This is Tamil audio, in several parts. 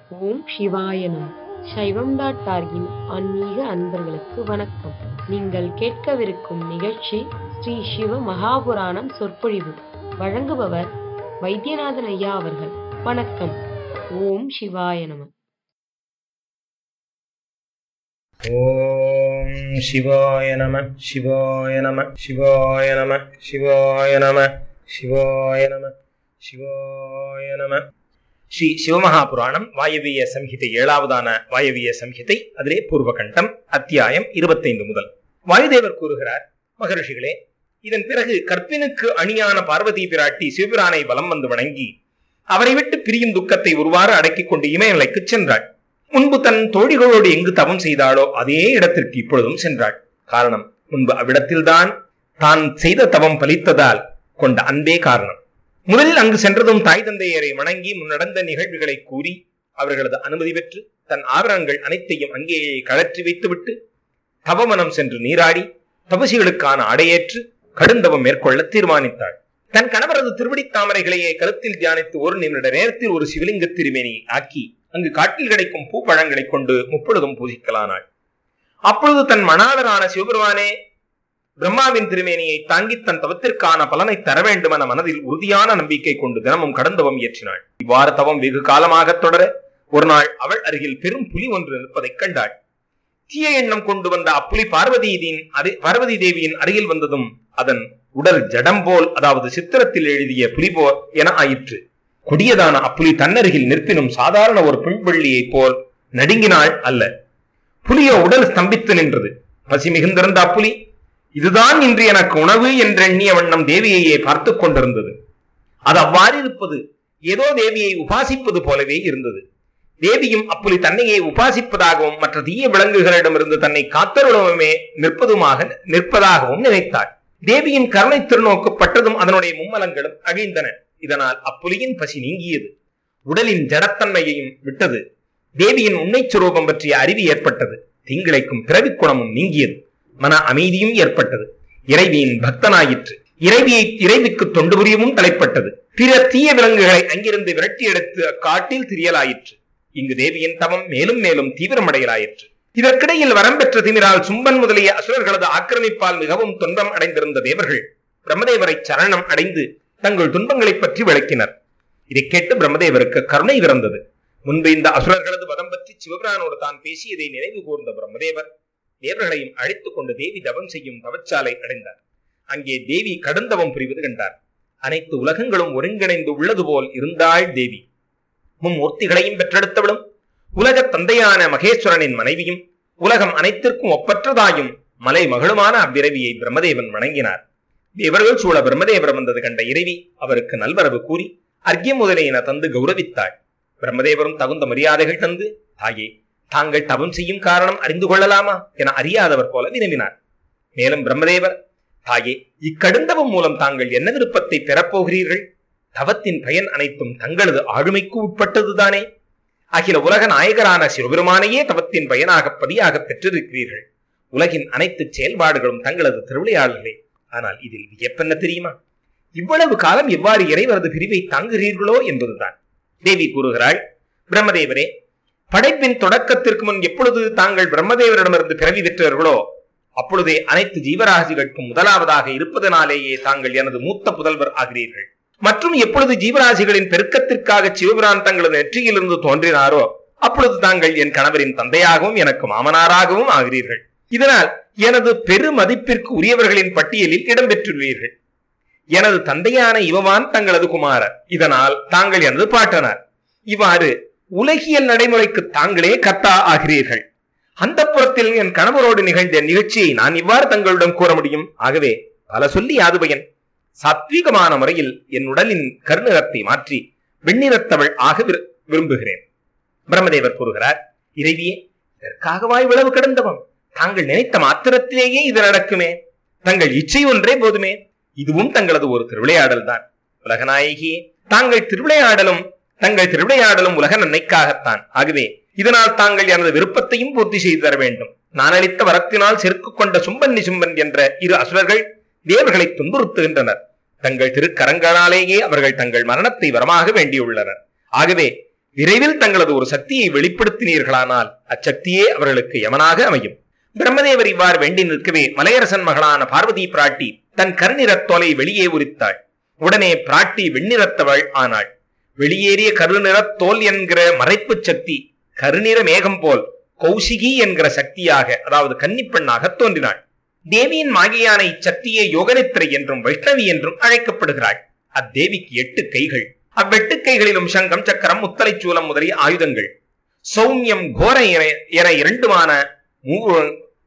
ஓம் சிவாய நம சைவம் டாட் டார்கின் ஆன்மீக அன்பர்களுக்கு வணக்கம் நீங்கள் கேட்கவிருக்கும் நிகழ்ச்சி ஸ்ரீ சிவ மகாபுராணம் சொற்பொழிவு வழங்குபவர் வைத்தியநாதன் ஐயா அவர்கள் வணக்கம் ஓம் சிவாய நம ஓம் சிவாய நம சிவாய நம சிவாய நம சிவாய நம சிவாய நம சிவாய நம ஸ்ரீ சிவமகாபுராணம் வாயவிய சம்ஹிதை ஏழாவதான வாயவிய சம்ஹிதை அதிலே பூர்வகண்டம் அத்தியாயம் இருபத்தைந்து முதல் வாயுதேவர் கூறுகிறார் மகரிஷிகளே இதன் பிறகு கற்பினுக்கு அணியான பார்வதி பிராட்டி சிவபிரானை வலம் வந்து வணங்கி அவரை விட்டு பிரியும் துக்கத்தை ஒருவாறு அடக்கிக் கொண்டு இமயமலைக்கு சென்றாள் முன்பு தன் தோழிகளோடு எங்கு தவம் செய்தாளோ அதே இடத்திற்கு இப்பொழுதும் சென்றாள் காரணம் முன்பு அவ்விடத்தில்தான் தான் செய்த தவம் பலித்ததால் கொண்ட அன்பே காரணம் முதலில் அங்கு சென்றதும் தாய் தந்தையரை வணங்கி முன்னடந்த நிகழ்வுகளை கூறி அவர்களது அனுமதி பெற்று தன் ஆபரணங்கள் அனைத்தையும் அங்கேயே கழற்றி வைத்துவிட்டு தவமனம் சென்று நீராடி தபசிகளுக்கான அடையேற்று கடுந்தவம் மேற்கொள்ள தீர்மானித்தாள் தன் கணவரது திருவடித் தாமரைகளையே கருத்தில் தியானித்து ஒரு நிமிட நேரத்தில் ஒரு சிவலிங்க திருமேனி ஆக்கி அங்கு காட்டில் கிடைக்கும் பூ பழங்களைக் கொண்டு முப்பொழுதும் பூஜிக்கலானாள் அப்பொழுது தன் மணாளரான சிவபெருமானே பிரம்மாவின் திருமேனியை தாங்கி தன் தவத்திற்கான பலனை தர வேண்டும் என மனதில் உறுதியான நம்பிக்கை கொண்டு தினமும் கடந்தவம் இயற்றினாள் இவ்வாறு தவம் வெகு காலமாக தொடர ஒரு நாள் அவள் அருகில் பெரும் புலி ஒன்று நிற்பதைக் கண்டாள் தீய எண்ணம் கொண்டு வந்த அப்புலி பார்வதியின் அரு- பார்வதி தேவியின் அருகில் வந்ததும் அதன் உடல் ஜடம் போல் அதாவது சித்திரத்தில் எழுதிய புலி போல் என ஆயிற்று கொடியதான அப்புலி தன்னருகில் நிற்பினும் சாதாரண ஒரு பெண்வள்ளியைப் போல் நடுங்கினாள் அல்ல புலியோ உடல் ஸ்தம்பித்து நின்றது பசி மிகுந்திருந்த அப்புலி இதுதான் இன்று எனக்கு உணவு என்றெண்ணிய வண்ணம் தேவியையே பார்த்துக் கொண்டிருந்தது அது அவ்வாறு இருப்பது ஏதோ தேவியை உபாசிப்பது போலவே இருந்தது தேவியும் அப்புலி தன்னையே உபாசிப்பதாகவும் மற்ற தீய விலங்குகளிடமிருந்து தன்னை காத்தருளவுமே நிற்பதுமாக நிற்பதாகவும் நினைத்தாள் தேவியின் கருணை திருநோக்கு பட்டதும் அதனுடைய மும்மலங்களும் அழிந்தன இதனால் அப்புலியின் பசி நீங்கியது உடலின் ஜடத்தன்மையையும் விட்டது தேவியின் உண்மைச் சுரூபம் பற்றிய அறிவு ஏற்பட்டது தீங்கிழைக்கும் பிறவிக் குணமும் நீங்கியது மன அமைதியும் ஏற்பட்டது இறைவியின் பக்தனாயிற்று இறைவியை இறைவிக்கு தொண்டு புரியவும் தலைப்பட்டது பிற தீய விலங்குகளை அங்கிருந்து விரட்டி எடுத்து அக்காட்டில் திரியலாயிற்று இங்கு தேவியின் தவம் மேலும் மேலும் தீவிரமடையலாயிற்று இதற்கிடையில் வரம் பெற்ற திமிரால் சும்பன் முதலிய அசுரர்களது ஆக்கிரமிப்பால் மிகவும் துன்பம் அடைந்திருந்த தேவர்கள் பிரம்மதேவரை சரணம் அடைந்து தங்கள் துன்பங்களைப் பற்றி விளக்கினர் இதைக் கேட்டு பிரம்மதேவருக்கு கருணை பிறந்தது முன்பு இந்த அசுரர்களது வதம் பற்றி சிவபிரானோடு தான் பேசியதை நினைவு கூர்ந்த பிரம்மதேவர் தேவர்களையும் அழைத்துக் கொண்டு தேவி தவம் செய்யும் தவச்சாலை அடைந்தார் அங்கே தேவி கடுந்தவம் புரிவது கண்டார் அனைத்து உலகங்களும் ஒருங்கிணைந்து உள்ளது போல் இருந்தாள் தேவி மும்மூர்த்திகளையும் பெற்றெடுத்தவளும் உலகத் தந்தையான மகேஸ்வரனின் மனைவியும் உலகம் அனைத்திற்கும் ஒப்பற்றதாயும் மலை மகளுமான அவ்விரவியை பிரம்மதேவன் வணங்கினார் தேவர்கள் சூழ பிரம்மதேவர் வந்தது கண்ட இறைவி அவருக்கு நல்வரவு கூறி அர்க்கியம் முதலியன தந்து கௌரவித்தாள் பிரம்மதேவரும் தகுந்த மரியாதைகள் தந்து தாயே தாங்கள் தவம் செய்யும் காரணம் அறிந்து கொள்ளலாமா என அறியாதவர் போல விரும்பினார் மேலும் பிரம்மதேவர் தாயே இக்கடுந்தவம் மூலம் தாங்கள் என்ன விருப்பத்தை பெறப்போகிறீர்கள் தவத்தின் பயன் அனைத்தும் தங்களது ஆளுமைக்கு உட்பட்டதுதானே அகில உலக நாயகரான சிவபெருமானையே தவத்தின் பயனாக பதியாக பெற்றிருக்கிறீர்கள் உலகின் அனைத்து செயல்பாடுகளும் தங்களது திருவிளையாடல்களே ஆனால் இதில் வியப்பென்ன தெரியுமா இவ்வளவு காலம் எவ்வாறு இறைவரது பிரிவை தாங்குகிறீர்களோ என்பதுதான் தேவி கூறுகிறாள் பிரம்மதேவரே படைப்பின் தொடக்கத்திற்கு முன் எப்பொழுது தாங்கள் பிரம்மதேவரிடமிருந்து பிறவி பெற்றவர்களோ அப்பொழுதே அனைத்து ஜீவராசிகளுக்கும் முதலாவதாக இருப்பதனாலேயே தாங்கள் எனது மூத்த புதல்வர் ஆகிறீர்கள் மற்றும் எப்பொழுது ஜீவராசிகளின் பெருக்கத்திற்காக சிவபிரான் தங்களது நெற்றியிலிருந்து தோன்றினாரோ அப்பொழுது தாங்கள் என் கணவரின் தந்தையாகவும் எனக்கு மாமனாராகவும் ஆகிறீர்கள் இதனால் எனது பெருமதிப்பிற்கு உரியவர்களின் பட்டியலில் இடம்பெற்றுள்ளீர்கள் எனது தந்தையான இவவான் தங்களது குமாரர் இதனால் தாங்கள் எனது பாட்டனார் இவ்வாறு உலகியல் நடைமுறைக்கு தாங்களே கத்தா ஆகிறீர்கள் அந்த புறத்தில் என் கணவரோடு நிகழ்ந்த நிகழ்ச்சியை நான் இவ்வாறு தங்களிடம் கூற முடியும் ஆகவே பல சொல்லி யாது பயன் சாத்வீகமான முறையில் என் உடலின் கருநிறத்தை மாற்றி வெண்ணிறத்தவள் ஆக விரு- விரும்புகிறேன் பிரம்மதேவர் கூறுகிறார் இறைவியே இதற்காகவா இவ்வளவு கடந்தவம் தாங்கள் நினைத்த மாத்திரத்திலேயே இது நடக்குமே தங்கள் இச்சை ஒன்றே போதுமே இதுவும் தங்களது ஒரு திருவிளையாடல் தான் உலகநாயகியே தாங்கள் திருவிளையாடலும் தங்கள் திருவிளையாடலும் உலக நன்மைக்காகத்தான் ஆகவே இதனால் தாங்கள் எனது விருப்பத்தையும் பூர்த்தி செய்து தர வேண்டும் நான் அளித்த வரத்தினால் செருக்கு கொண்ட சும்பன் நிசும்பன் என்ற இரு அசுரர்கள் தேவர்களை துன்புறுத்துகின்றனர் தங்கள் திருக்கரங்களாலேயே அவர்கள் தங்கள் மரணத்தை வரமாக வேண்டியுள்ளனர் ஆகவே விரைவில் தங்களது ஒரு சக்தியை வெளிப்படுத்தினீர்களானால் அச்சக்தியே அவர்களுக்கு யமனாக அமையும் பிரம்மதேவர் இவ்வாறு வேண்டி நிற்கவே மலையரசன் மகளான பார்வதி பிராட்டி தன் கருநிறத் தோலை வெளியே உரித்தாள் உடனே பிராட்டி வெண்ணிறத்தவள் ஆனாள் வெளியேறிய கருநிறத் தோல் என்கிற மறைப்புச் சக்தி கருநிற மேகம் போல் கௌசிகி என்கிற சக்தியாக அதாவது கன்னிப்பெண்ணாக தோன்றினாள் தேவியின் மாகியான இச்சக்தியை யோகனித்திரை என்றும் வைஷ்ணவி என்றும் அழைக்கப்படுகிறாள் அத்தேவிக்கு எட்டு கைகள் அவ்வெட்டு கைகளிலும் சங்கம் சக்கரம் முத்தலை சூலம் முதலிய ஆயுதங்கள் சௌமியம் கோர என- என இரண்டுமான மூவு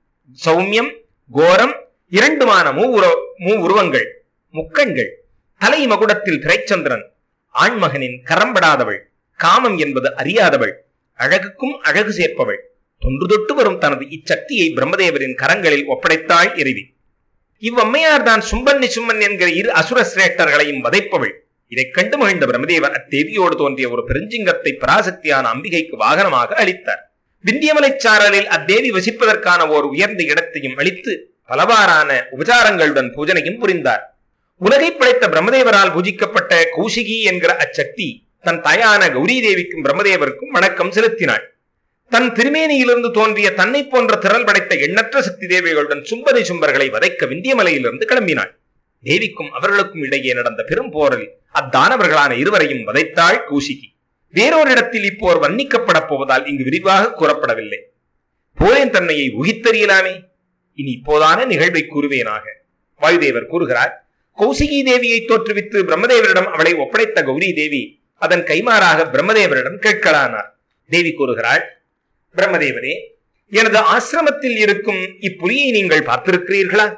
சௌமியம் கோரம் இரண்டுமான மூவுர மூவுருவங்கள் முக்கண்கள் தலை மகுடத்தில் திரைச்சந்திரன் ஆண்மகனின் கரம்படாதவள் காமம் என்பது அறியாதவள் அழகுக்கும் அழகு சேர்ப்பவள் தொன்று தொட்டு வரும் தனது இச்சக்தியை பிரம்மதேவரின் கரங்களில் ஒப்படைத்தாள் இறைவி இவ்வம்மையார் தான் சும்பன்னி சும்மன் என்கிற இரு அசுர சிரேஷ்டர்களையும் வதைப்பவள் இதைக் கண்டு மகிழ்ந்த பிரம்மதேவர் அத்தேவியோடு தோன்றிய ஒரு பெருஞ்சிங்கத்தை பராசக்தியான அம்பிகைக்கு வாகனமாக அளித்தார் விந்தியமலைச் சாரலில் அத்தேவி வசிப்பதற்கான ஓர் உயர்ந்த இடத்தையும் அளித்து பலவாறான உபசாரங்களுடன் பூஜனையும் புரிந்தார் உலகை படைத்த பிரம்மதேவரால் பூஜிக்கப்பட்ட கௌசிகி என்கிற அச்சக்தி தன் தாயான கௌரி தேவிக்கும் பிரம்மதேவருக்கும் வணக்கம் செலுத்தினாள் தன் திருமேனியிலிருந்து தோன்றிய தன்னை போன்ற திரள் படைத்த எண்ணற்ற சக்தி தேவிகளுடன் சும்பனை சும்பர்களை வதைக்க விந்தியமலையிலிருந்து கிளம்பினாள் தேவிக்கும் அவர்களுக்கும் இடையே நடந்த பெரும் போரில் அத்தானவர்களான இருவரையும் வதைத்தாள் கௌசிகி வேறொரு இடத்தில் இப்போர் வர்ணிக்கப்படப் போவதால் இங்கு விரிவாக கூறப்படவில்லை போரின் தன்மையை உகித்தறியலாமே இனி இப்போதான நிகழ்வை கூறுவேனாக வாயுதேவர் கூறுகிறார் கௌசிகி தேவியை தோற்றுவித்து பிரம்மதேவரிடம் அவளை ஒப்படைத்த கௌரி தேவி அதன் கைமாறாக பிரம்மதேவரிடம் கேட்கலானார் தேவி கூறுகிறாள் பிரம்மதேவரே எனது ஆசிரமத்தில் இருக்கும் இப்புலியை நீங்கள் பார்த்திருக்கிறீர்களா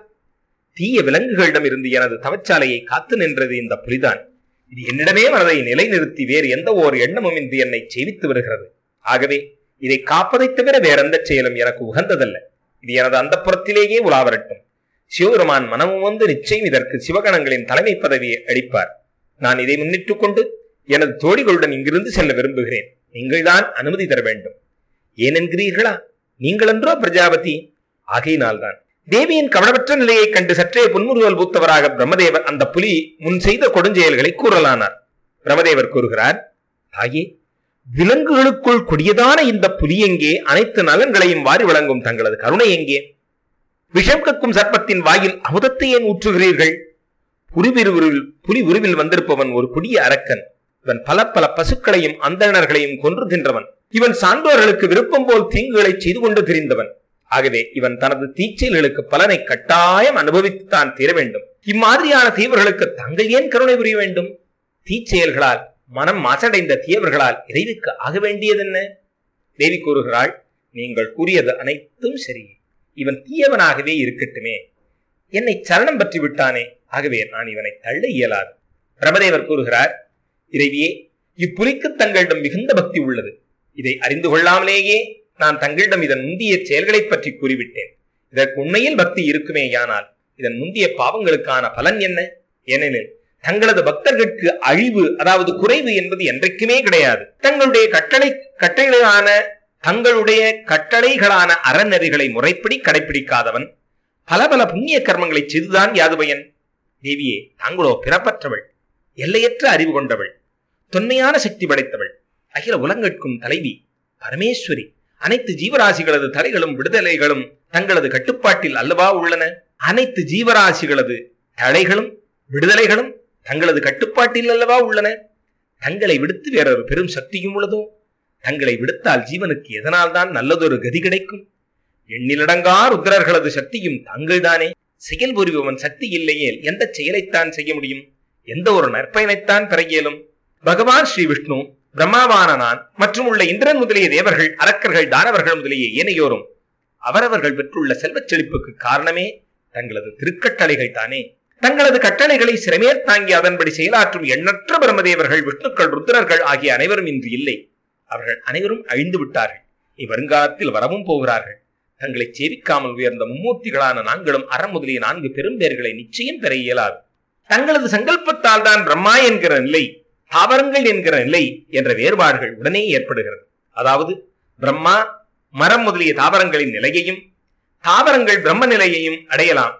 தீய விலங்குகளிடம் இருந்து எனது தவச்சாலையை காத்து நின்றது இந்த புலிதான் இது என்னிடமே மனதை நிலைநிறுத்தி வேறு எந்த ஓர் எண்ணமும் இன்றி என்னை செய்வித்து வருகிறது ஆகவே இதை காப்பதைத் தவிர வேறெந்த செயலும் எனக்கு உகந்ததல்ல இது எனது அந்த புறத்திலேயே உலாவரட்டும் சிவபெருமான் மனமும் வந்து நிச்சயம் இதற்கு சிவகணங்களின் தலைமை பதவியை அளிப்பார் நான் இதை முன்னிட்டுக் கொண்டு எனது தோழிகளுடன் இங்கிருந்து செல்ல விரும்புகிறேன் நீங்கள்தான் அனுமதி தர வேண்டும் ஏனென்கிறீர்களா நீங்களன்றோ பிரஜாபதி ஆகையினால்தான் தேவியின் கவனமற்ற நிலையைக் கண்டு சற்றே புன்முறுவல் பூத்தவராக பிரம்மதேவர் அந்த புலி முன் செய்த கொடுஞ்செயல்களை கூறலானார் பிரம்மதேவர் கூறுகிறார் தாயே விலங்குகளுக்குள் கொடியதான இந்த புலி எங்கே அனைத்து நலன்களையும் வாரி வழங்கும் தங்களது கருணை எங்கே விஷம் கக்கும் சர்ப்பத்தின் வாயில் அமுதத்தை ஏன் ஊற்றுகிறீர்கள் புலி விருவில் புலி உருவில் வந்திருப்பவன் ஒரு கொடிய அரக்கன் இவன் பல பல பசுக்களையும் அந்தணர்களையும் கொன்று தின்றவன் இவன் சான்றோர்களுக்கு விருப்பம் போல் தீங்குகளை செய்து கொண்டு திரிந்தவன் ஆகவே இவன் தனது தீச்செயல்களுக்கு பலனை கட்டாயம் அனுபவித்துத்தான் தீர வேண்டும் இம்மாதிரியான தீவர்களுக்கு தாங்கள் ஏன் கருணை புரிய வேண்டும் தீச்செயல்களால் மனம் மாசடைந்த தீயவர்களால் இறைவுக்கு ஆக வேண்டியதென்ன தேவி கூறுகிறாள் நீங்கள் கூறியது அனைத்தும் சரி இவன் தீயவனாகவே இருக்கட்டுமே என்னை சரணம் பற்றி விட்டானே ஆகவே நான் இவனை தள்ள இயலாது பிரமதேவர் கூறுகிறார் இறைவியே இப்புலிக்கு தங்களிடம் மிகுந்த பக்தி உள்ளது இதை அறிந்து கொள்ளாமலேயே நான் தங்களிடம் இதன் முந்திய செயல்களைப் பற்றி கூறிவிட்டேன் இதற்கு உண்மையில் பக்தி இருக்குமேயானால் இதன் முந்திய பாவங்களுக்கான பலன் என்ன ஏனெனில் தங்களது பக்தர்களுக்கு அழிவு அதாவது குறைவு என்பது என்றைக்குமே கிடையாது தங்களுடைய கட்டளை கட்டளைகளான தங்களுடைய கட்டளைகளான அறநெறிகளை முறைப்படி கடைபிடிக்காதவன் பல பல புண்ணிய கர்மங்களை செய்துதான் யாது பயன் தேவியே தாங்களோ பிறப்பற்றவள் எல்லையற்ற அறிவு கொண்டவள் தொன்மையான சக்தி படைத்தவள் அகில உலகங்களுக்கும் தலைவி பரமேஸ்வரி அனைத்து ஜீவராசிகளது தலைகளும் விடுதலைகளும் தங்களது கட்டுப்பாட்டில் அல்லவா உள்ளன அனைத்து ஜீவராசிகளது தலைகளும் விடுதலைகளும் தங்களது கட்டுப்பாட்டில் அல்லவா உள்ளன தங்களை விடுத்து வேறொரு பெரும் சக்தியும் உள்ளதோ தங்களை விடுத்தால் ஜீவனுக்கு எதனால் தான் நல்லதொரு கதி கிடைக்கும் எண்ணிலடங்கா ருத்ரர்களது சக்தியும் தாங்கள்தானே செயல் புரிபவன் சக்தி இல்லையேல் எந்த செயலைத்தான் செய்ய முடியும் எந்த ஒரு நற்பயனைத்தான் பெற இயலும் பகவான் ஸ்ரீ விஷ்ணு பிரம்மாவான நான் மற்றும் உள்ள இந்திரன் முதலிய தேவர்கள் அரக்கர்கள் தானவர்கள் முதலிய ஏனையோரும் அவரவர்கள் பெற்றுள்ள செல்வச் செழிப்புக்கு காரணமே தங்களது திருக்கட்டளைகள் தானே தங்களது கட்டளைகளை சிறமேற் தாங்கி அதன்படி செயலாற்றும் எண்ணற்ற பிரம்மதேவர்கள் விஷ்ணுக்கள் ருத்ரர்கள் ஆகிய அனைவரும் இன்று இல்லை அவர்கள் அனைவரும் அழிந்து விட்டார்கள் இவ்வருங்காலத்தில் வரவும் போகிறார்கள் தங்களை சேவிக்காமல் உயர்ந்த மும்மூர்த்திகளான நான்களும் அறம் முதலிய நான்கு பெரும்பேர்களை நிச்சயம் பெற இயலாது தங்களது சங்கல்பத்தால் தான் பிரம்மா என்கிற நிலை தாவரங்கள் என்கிற நிலை என்ற வேறுபாடுகள் உடனே ஏற்படுகிறது அதாவது பிரம்மா மரம் முதலிய தாவரங்களின் நிலையையும் தாவரங்கள் பிரம்ம நிலையையும் அடையலாம்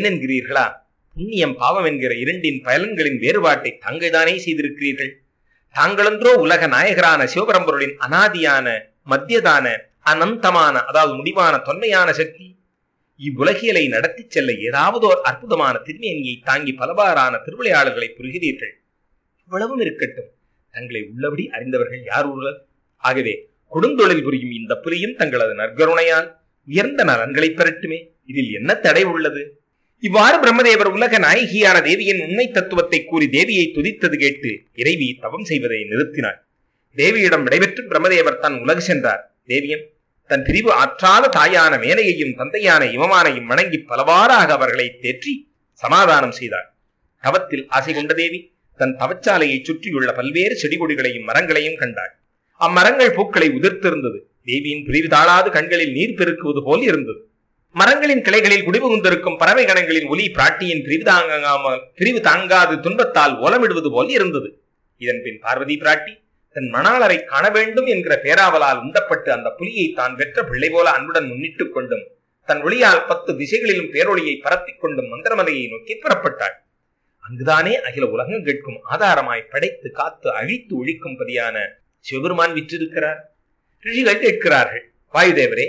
ஏனென்கிறீர்களா புண்ணியம் பாவம் என்கிற இரண்டின் பலன்களின் வேறுபாட்டை தாங்கள்தானே செய்திருக்கிறீர்கள் தாங்களன்றோ உலக நாயகரான சிவபரம்பொருளின் அனாதியான மத்தியதான அனந்தமான அதாவது முடிவான தொன்மையான சக்தி இவ்வுலகியலை நடத்திச் செல்ல ஏதாவதோர் அற்புதமான திருமேனியை தாங்கி பலவாறான திருவிளையாளர்களை புரிகிறீர்கள் இவ்வளவும் இருக்கட்டும் தங்களை உள்ளபடி அறிந்தவர்கள் யார் உள்ளர் ஆகவே கொடுந்தொழில் புரியும் இந்த புலியும் தங்களது நற்கருணையால் உயர்ந்த நலன்களை பெறட்டுமே இதில் என்ன தடை உள்ளது இவ்வாறு பிரம்மதேவர் உலக நாயகியான தேவியின் உண்மை தத்துவத்தை கூறி தேவியை துதித்தது கேட்டு இறைவி தவம் செய்வதை நிறுத்தினார் தேவியிடம் விடைபெற்று பிரம்மதேவர் தன் உலகு சென்றார் தேவியும் தன் பிரிவு ஆற்றாத தாயான மேனையையும் தந்தையான இமமானையும் வணங்கி பலவாறாக அவர்களை தேற்றி சமாதானம் செய்தார் தவத்தில் ஆசை கொண்ட தேவி தன் தவச்சாலையை சுற்றியுள்ள பல்வேறு செடி கொடிகளையும் மரங்களையும் கண்டாள் அம்மரங்கள் பூக்களை உதிர்த்திருந்தது தேவியின் பிரிவு தாழாது கண்களில் நீர் பெருக்குவது போல் இருந்தது மரங்களின் கிளைகளில் குடிபுகுந்திருக்கும் பறவை கணங்களின் ஒலி பிராட்டியின் பிரிவு தாங்காமல் பிரிவு தாங்காது துன்பத்தால் ஓலமிடுவது போல் இருந்தது இதன் பின் பார்வதி பிராட்டி தன் மணாளரை காண வேண்டும் என்கிற பேராவலால் உந்தப்பட்டு அந்த புலியை தான் பெற்ற பிள்ளை போல அன்புடன் முன்னிட்டுக் கொண்டும் தன் ஒளியால் பத்து திசைகளிலும் பேரொளியை பரப்பிக் கொண்டும் மந்திரமலையை நோக்கி புறப்பட்டாள் அங்குதானே அகில உலகம் கேட்கும் ஆதாரமாய் படைத்து காத்து அழித்து ஒழிக்கும் பதியான சிவபெருமான் விற்றிருக்கிறார் ரிஷிகள் கேட்கிறார்கள் வாயுதேவரே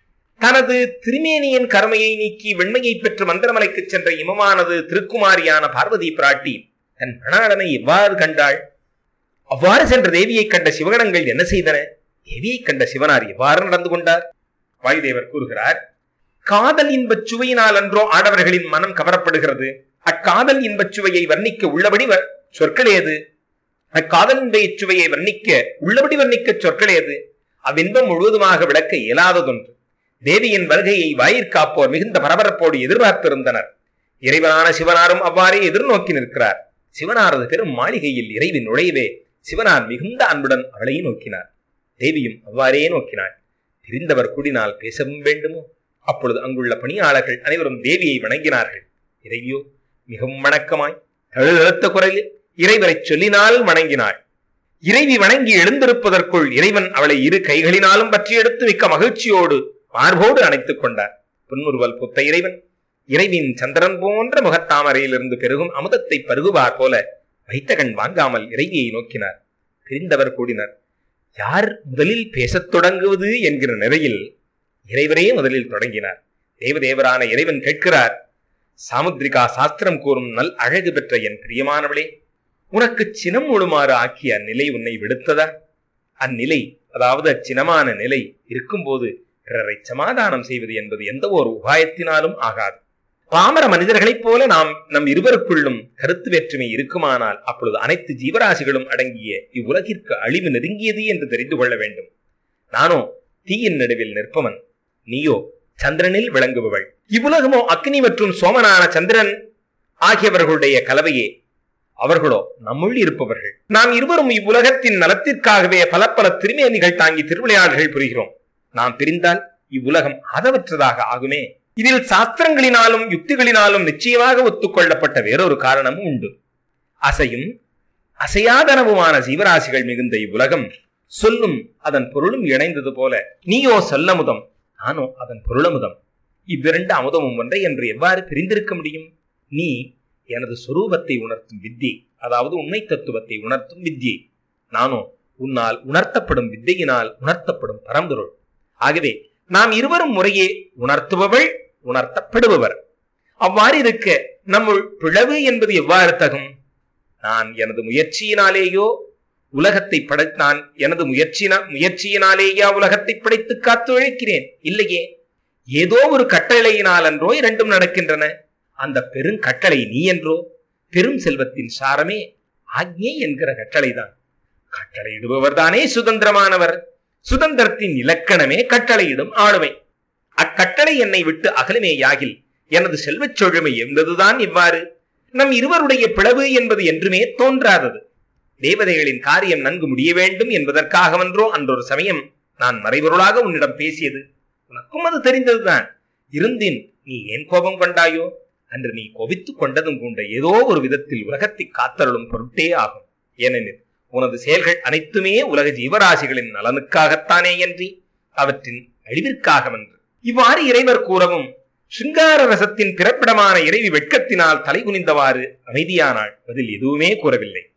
தனது திருமேனியின் கருமையை நீக்கி வெண்மையை பெற்று மந்திரமலைக்கு சென்ற இமமானது திருக்குமாரியான பார்வதி பிராட்டி தன் பிரணாளனை எவ்வாறு கண்டாள் அவ்வாறு சென்ற தேவியை கண்ட சிவகணங்கள் என்ன செய்தன தேவியை கண்ட சிவனார் எவ்வாறு நடந்து கொண்டார் வாயுதேவர் கூறுகிறார் காதல் இன்பச் சுவையினால் அன்றோ ஆடவர்களின் மனம் கவரப்படுகிறது அக்காதல் இன்பச் சுவையை வர்ணிக்க உள்ளபடி வ- சொற்களேது அக்காதல் இன்பச் சுவையை வர்ணிக்க உள்ளபடி வர்ணிக்க சொற்களேது அவ்வின்பம் முழுவதுமாக விளக்க இயலாததொன்று தேவியின் வருகையை வாயிற்காப்போர் மிகுந்த பரபரப்போடு எதிர்பார்த்திருந்தனர் இறைவனான சிவனாரும் அவ்வாறே எதிர்நோக்கி நிற்கிறார் சிவனாரது பெரும் மாளிகையில் இறைவின் நுழையவே சிவனார் மிகுந்த அன்புடன் அவளை நோக்கினார் தேவியும் அவ்வாறே நோக்கினாள் பிரிந்தவர் கூடினால் பேசவும் வேண்டுமோ அப்பொழுது அங்குள்ள பணியாளர்கள் அனைவரும் தேவியை வணங்கினார்கள் இறைவியோ மிகவும் வணக்கமாய் தழுதழுத்த குரலில் இறைவரைச் சொல்லினால் வணங்கினாள் இறைவி வணங்கி எழுந்திருப்பதற்குள் இறைவன் அவளை இரு கைகளினாலும் பற்றி எடுத்து மிக்க மகிழ்ச்சியோடு மார்போடு அணைத்துக் கொண்டார் புன்முறுவல் புத்த இறைவன் இறைவின் சந்திரன் போன்ற முகத்தாமரையிலிருந்து பெருகும் அமுதத்தை பருகுவார் போல வைத்த கண் வாங்காமல் இறைவியை நோக்கினார் பிரிந்தவர் கூடினர் யார் முதலில் பேசத் தொடங்குவது என்கிற நிலையில் இறைவரே முதலில் தொடங்கினார் தேவதேவரான இறைவன் கேட்கிறார் சாமுத்ரிகா சாஸ்திரம் கூறும் நல் அழகு பெற்ற என் பிரியமானவளே உனக்கு சினம் முழுமாறு ஆக்கிய அந்நிலை உன்னை விடுத்ததா அந்நிலை அதாவது அச்சினமான நிலை இருக்கும்போது பிறரை சமாதானம் செய்வது என்பது எந்த ஒரு உபாயத்தினாலும் ஆகாது பாமர மனிதர்களைப் போல நாம் நம் இருவருக்குள்ளும் கருத்து வேற்றுமை இருக்குமானால் அப்பொழுது அனைத்து ஜீவராசிகளும் அடங்கிய இவ்வுலகிற்கு அழிவு நெருங்கியது என்று தெரிந்து கொள்ள வேண்டும் நானோ தீயின் நடுவில் நிற்பவன் நீயோ சந்திரனில் விளங்குபவள் இவ்வுலகமோ அக்னி மற்றும் சோமனான சந்திரன் ஆகியவர்களுடைய கலவையே அவர்களோ நம்முள் இருப்பவர்கள் நாம் இருவரும் இவ்வுலகத்தின் நலத்திற்காகவே பல பல திருமேனிகள் தாங்கி திருவிளையாடல்கள் புரிகிறோம் நாம் பிரிந்தால் இவ்வுலகம் ஆதவற்றதாக ஆகுமே இதில் சாஸ்திரங்களினாலும் யுக்திகளினாலும் நிச்சயமாக ஒத்துக்கொள்ளப்பட்ட வேறொரு காரணமும் உண்டு அசையும் அசையாதனவுமான ஜீவராசிகள் மிகுந்த இவ்வுலகம் சொல்லும் அதன் பொருளும் இணைந்தது போல நீயோ சொல்லமுதம் நானோ அதன் பொருளமுதம் இவ்விரண்டு அமுதமும் ஒன்றை என்று எவ்வாறு பிரிந்திருக்க முடியும் நீ எனது சொரூபத்தை உணர்த்தும் வித்தை அதாவது உண்மை தத்துவத்தை உணர்த்தும் வித்தியை நானோ உன்னால் உணர்த்தப்படும் வித்தையினால் உணர்த்தப்படும் பரம்பொருள் ஆகவே நாம் இருவரும் முறையே உணர்த்துபவள் உணர்த்தப்படுபவர் அவ்வாறு இருக்க நம்முள் பிளவு என்பது எவ்வாறு தகும் நான் எனது முயற்சியினாலேயோ உலகத்தை படை நான் எனது முயற்சினா முயற்சியினாலேயா உலகத்தை படைத்து காத்து உழைக்கிறேன் இல்லையே ஏதோ ஒரு கட்டளையினால் அன்றோ இரண்டும் நடக்கின்றன அந்த பெருங்கட்டளை நீ என்றோ பெரும் செல்வத்தின் சாரமே ஆக்ஞை என்கிற கட்டளைதான் கட்டளையிடுபவர் தானே சுதந்திரமானவர் சுதந்திரத்தின் இலக்கணமே கட்டளையிடும் ஆளுமை அக்கட்டளை என்னை விட்டு அகலுமேயாகில் எனது செல்வச் செழுமை என்பதுதான் இவ்வாறு நம் இருவருடைய பிளவு என்பது என்றுமே தோன்றாதது தேவதைகளின் காரியம் நன்கு முடிய வேண்டும் என்பதற்காகவென்றோ அன்றொரு சமயம் நான் மறைபொருளாக உன்னிடம் பேசியது உனக்கும் அது தெரிந்ததுதான் இருந்தின் நீ ஏன் கோபம் கொண்டாயோ அன்று நீ கோபித்துக் கொண்டதும் கொண்ட ஏதோ ஒரு விதத்தில் உலகத்தை காத்தருளும் பொருட்டே ஆகும் ஏனெனில் உனது செயல்கள் அனைத்துமே உலக ஜீவராசிகளின் நலனுக்காகத்தானே என்று அவற்றின் அழிவிற்காகவென்று இவ்வாறு இறைவர் கூறவும் சிங்கார ரசத்தின் பிறப்பிடமான இறைவி வெட்கத்தினால் தலைகுனிந்தவாறு அமைதியானாள் பதில் எதுவுமே கூறவில்லை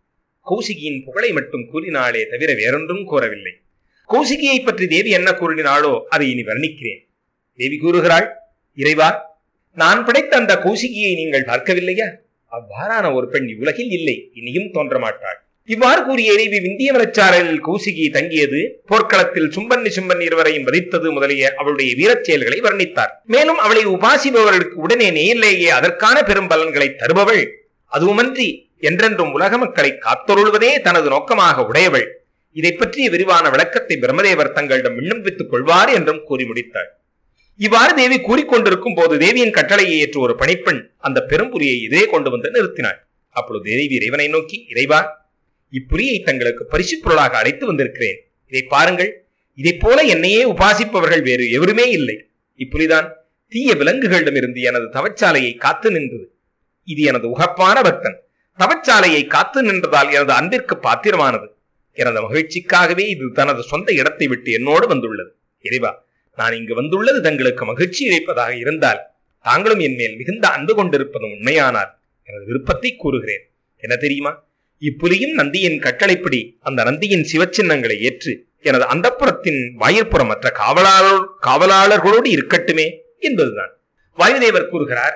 கௌசிகியின் புகழை மட்டும் கூறினாளே தவிர வேறொன்றும் கூறவில்லை கௌசிகியை பற்றி தேவி என்ன கூறினாளோ அதை இனி வர்ணிக்கிறேன் தேவி கூறுகிறாள் இறைவா நான் படைத்த அந்த கௌசிகியை நீங்கள் பார்க்கவில்லையா அவ்வாறான ஒரு பெண் இவ்வுலகில் இல்லை இனியும் தோன்ற மாட்டாள் இவ்வாறு கூறிய இறைவி விந்தியமரச்சாரலில் கௌசிகி தங்கியது போர்க்களத்தில் சும்பன்னி சும்பன் இருவரையும் வதித்தது முதலிய அவளுடைய வீரச் செயல்களை வர்ணித்தார் மேலும் அவளை உபாசிப்பவர்களுக்கு உடனே நேரிலேயே அதற்கான பெரும் பலன்களை தருபவள் அதுவுமன்றி என்றென்றும் உலக மக்களை காத்தொருள்வதே தனது நோக்கமாக உடையவள் இதை பற்றிய விரிவான விளக்கத்தை பிரம்மதேவர் தங்களிடம் விண்ணப்பித்துக் கொள்வார் என்றும் கூறி முடித்தாள் இவ்வாறு தேவி கூறிக்கொண்டிருக்கும் போது தேவியின் கட்டளையை ஏற்று ஒரு பணிப்பெண் அந்த பெரும்புரியை இதே கொண்டு வந்து நிறுத்தினாள் அப்பொழுது தேவி இறைவனை நோக்கி இறைவா இப்புரியை தங்களுக்கு பரிசு பொருளாக அழைத்து வந்திருக்கிறேன் இதை பாருங்கள் இதைப் போல என்னையே உபாசிப்பவர்கள் வேறு எவருமே இல்லை இப்புலிதான் தீய விலங்குகளிடமிருந்து எனது தவச்சாலையை காத்து நின்றது இது எனது உகப்பான பக்தன் தவச்சாலையை காத்து நின்றதால் எனது அன்பிற்கு பாத்திரமானது எனது மகிழ்ச்சிக்காகவே இது தனது சொந்த இடத்தை விட்டு என்னோடு வந்துள்ளது இறைவா நான் இங்கு வந்துள்ளது தங்களுக்கு மகிழ்ச்சி அளிப்பதாக இருந்தால் தாங்களும் என் மேல் மிகுந்த அன்பு கொண்டிருப்பதும் உண்மையானார் எனது விருப்பத்தை கூறுகிறேன் என்ன தெரியுமா இப்புலியும் நந்தியின் கட்டளைப்படி அந்த நந்தியின் சிவச்சின்னங்களை ஏற்று எனது அந்தப்புறத்தின் வாயிற்புறம் மற்ற காவலாளர் காவலாளர்களோடு இருக்கட்டுமே என்பதுதான் வாயுதேவர் கூறுகிறார்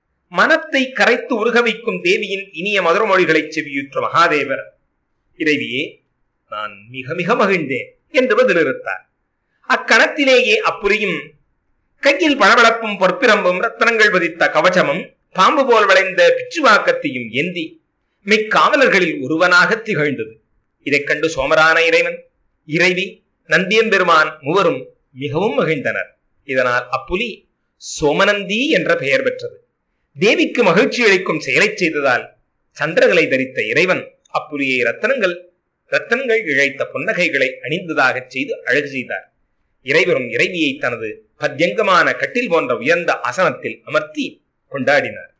மனத்தை கரைத்து உருக வைக்கும் தேவியின் இனிய மதுரமொழிகளை செவியுற்ற மகாதேவர் இறைவியே நான் மிக மிக மகிழ்ந்தேன் என்று பதிலிருத்தார் அக்கணத்திலேயே அப்புரியும் கையில் பளபளப்பும் பொற்பிரம்பும் ரத்தனங்கள் பதித்த கவச்சமும் பாம்பு போல் வளைந்த பிச்சுவாக்கத்தையும் ஏந்தி மெய்க்காவலர்களில் ஒருவனாக திகழ்ந்தது இதைக் கண்டு சோமரான இறைவன் இறைவி நந்தியம்பெருமான் மூவரும் மிகவும் மகிழ்ந்தனர் இதனால் அப்புலி சோமநந்தி என்ற பெயர் பெற்றது தேவிக்கு மகிழ்ச்சி அளிக்கும் செயலைச் செய்ததால் சந்திரகளை தரித்த இறைவன் அப்புலியை ரத்தனங்கள் ரத்தனங்கள் இழைத்த புன்னகைகளை அணிந்ததாகச் செய்து அழகு செய்தார் இறைவரும் இறைவியை தனது பத்யங்கமான கட்டில் போன்ற உயர்ந்த ஆசனத்தில் அமர்த்தி கொண்டாடினார்